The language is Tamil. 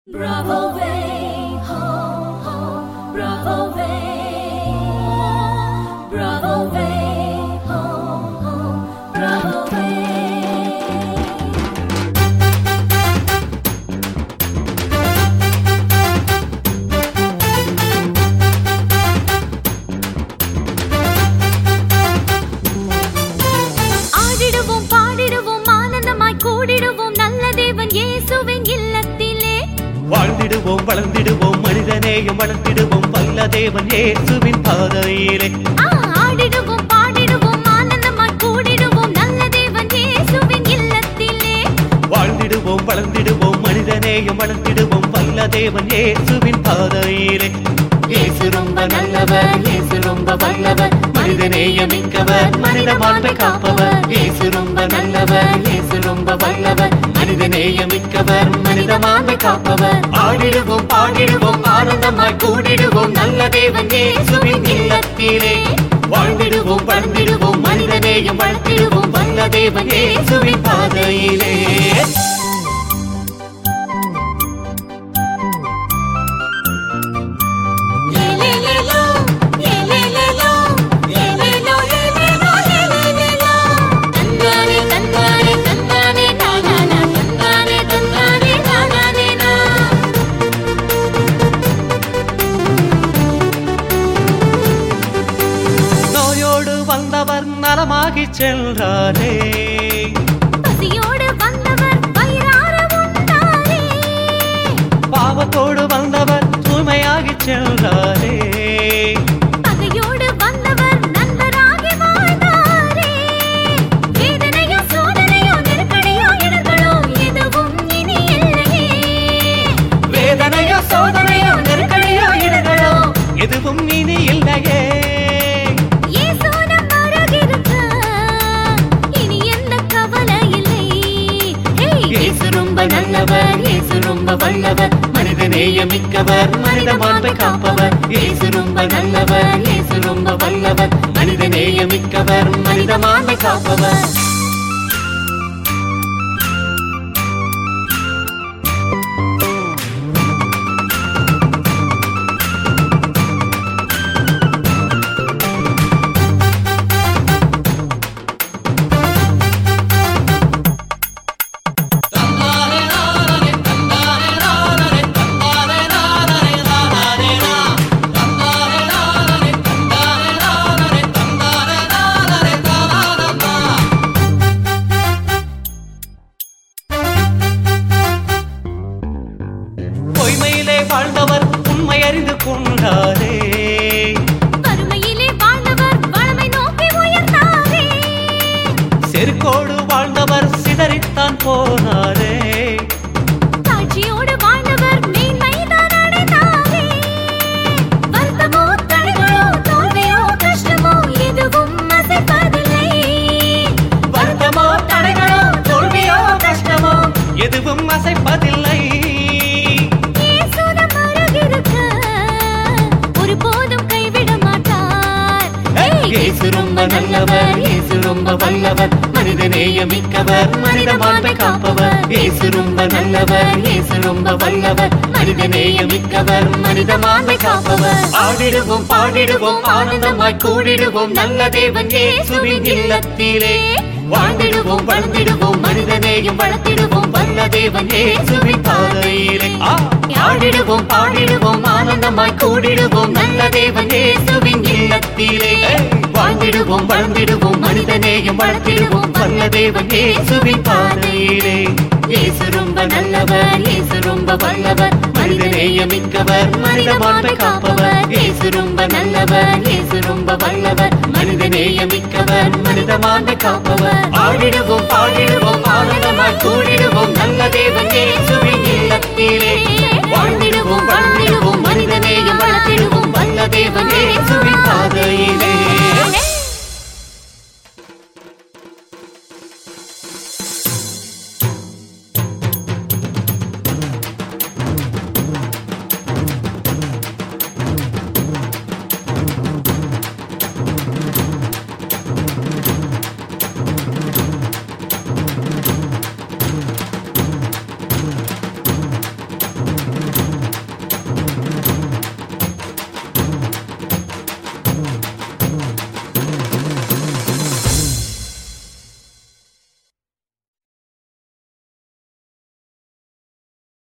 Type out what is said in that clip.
Bravo Vane, ho, ho, Bravo Vane. Bravo Vane, ho, ho, Bravo Vane. ஆடிடுவோம் பாடிடுவோம் ஆனந்தமாய் கூடிடுவோம் நல்ல தேவன் இயேசுவின் இல்லத்திலே வாழ்ந்திடுவோம் வளர்ந்திடுவோம் மனிதநேயம் வளர்த்திடுவோம் வல்ல தேவன் இயேசுவின் பாதையிலே ஆ, ஆடிடுவோம் பாடிடுவோம் ஆனந்தமாய் கூடிடுவோம் நல்ல தேவன் இயேசுவின் இல்லத்திலே வாழ்ந்திடுவோம் வளர்ந்திடுவோம் மனிதநேயம் வளர்த்திடுவோம் வல்ல தேவன் இயேசுவின் பாதையிலே இயேசு ரொம்ப நல்லவர் இயேசு ரொம்ப வல்லவர் மனிதநேயம் மிக்கவர் மனித மாண்பை காப்பவர் இயேசு ரொம்ப நல்லவர் இயேசு ரொம்ப வல்லவர் மனிதநேயம் மிக்கவர் மனித மாண்பை காப்பவர் ஆடிடுவோம் பாடிடுவோம் ஆனந்தமாய் கூடிடுவோம் நல்ல தேவன் இயேசுவின் இல்லத்திலே வாழ்ந்திடுவோம் வளர்ந்திடுவோம் மனிதநேயம் வளர்த்திடுவோம் வல்ல தேவன் இயேசுவின் பாதையிலே ஏலேலேலோ, ஏலேலேலோ, ஏலேலோ, ஏலேலோ, ஏலேலேலோ. தந்தானே, தந்தானே, தந்தானே, நானானா, தந்தானே, தந்தானே, நானானே, நா. நோயோடு வந்தவர் நலமாகி சென்றாரே பசியோடு வந்தவர் வயிறார உண்டாரே. பாவத்தோடு வந்தவர் தூய்மையாகி சென்றாரே பகையோடு வந்தவர் நண்பராகி வாழ்ந்தாரே. வேதனையோ, சோதனையோ, நெருக்கடியோ, இடர்களோ எதுவும் இனி இல்லையே. வேதனையோ சோதனையோ நெருக்கடியோ இடர்களோ எதுவும் இனி இல்லையே இயேசு நம் அருகிருக்க, இனி எந்த கவலை இல்லை. ஹே! இயேசு ரொம்ப நல்லவர் இயேசு ரொம்ப வல்லவர் மனிதநேயம் மிக்கவர் மனித மாண்பை காப்பவர் இயேசு ரொம்ப நல்லவர் இயேசு ரொம்ப வல்லவர் மனிதநேயம் மிக்கவர் மனித மாண்பை காப்பவர் பொய்மையிலே வாழ்ந்தவர் உண்மை அறிந்து கொண்டாரே வறுமையிலே வாழ்ந்தவர் வளமை நோக்கி உயர்ந்தாரே. செருக்கோடு வாழ்ந்தவர் சிதறித்தான் போனாரே தாழ்ச்சியோடு வாழ்ந்தவர் மேன்மைதான் அடைந்தாரே. வருத்தமோ, தடைகளோ, தோல்வியோ, கஷ்டமோ எதுவும் அசைப்பதில்லை. வருத்தமோ தடைகளோ தோல்வியோ கஷ்டமோ எதுவும் அசைப்பதில்லை இயேசு நம் அருகிருக்க, ஒருபோதும் கைவிட மாட்டார். ஏய்! இயேசு ரொம்ப நல்லவர் இயேசு ரொம்ப வல்லவர் மனிதநேயம் மிக்கவர் மனித மாண்பை காப்பவர் இயேசு ரொம்ப நல்லவர் இயேசு ரொம்ப வல்லவர் மனிதநேயம் மிக்கவர் மனித மாண்பை காப்பவர் ஆடிடுவோம் பாடிடுவோம் ஆனந்தமாய் கூடிடுவோம் நல்ல தேவன் இயேசுவின் இல்லத்திலே வாழ்ந்திடுவோம் வளர்ந்திடுவோம் மனிதநேயம் வளர்த்திடுவோம் வல்ல தேவன் இயேசுவின் பாதையிலே ஆ! ஆடிடுவோம் பாடிடுவோம் ஆனந்தமாய் கூடிடுவோம் நல்ல தேவன் இயேசுவின் இல்லத்திலே வாழ்ந்திடுவோம் வளர்ந்திடுவோம் மனிதநேயம் வளர்த்திடுவோம் வல்ல தேவன் இயேசுவின் பாதையிலே இயேசு ரொம்ப நல்லவர் இயேசு ரொம்ப வல்லவர் மனிதநேயம் மிக்கவர் மனித மாண்பை காப்பவர் இயேசு ரொம்ப நல்லவர் இயேசு ரொம்ப வல்லவர் மனிதநேயம் மிக்கவர் மனித மாண்பை காப்பவர் ஆடிடுவோம் பாடிடுவோம் ஆனந்தமாய் கூடிடுவோம் நல்ல தேவன் இயேசுவின் இல்லத்திலே வாழ்ந்திடுவோம் வளர்ந்திடுவோம் மனிதநேயம் வளர்த்திடுவோம் வல்ல தேவன் இயேசு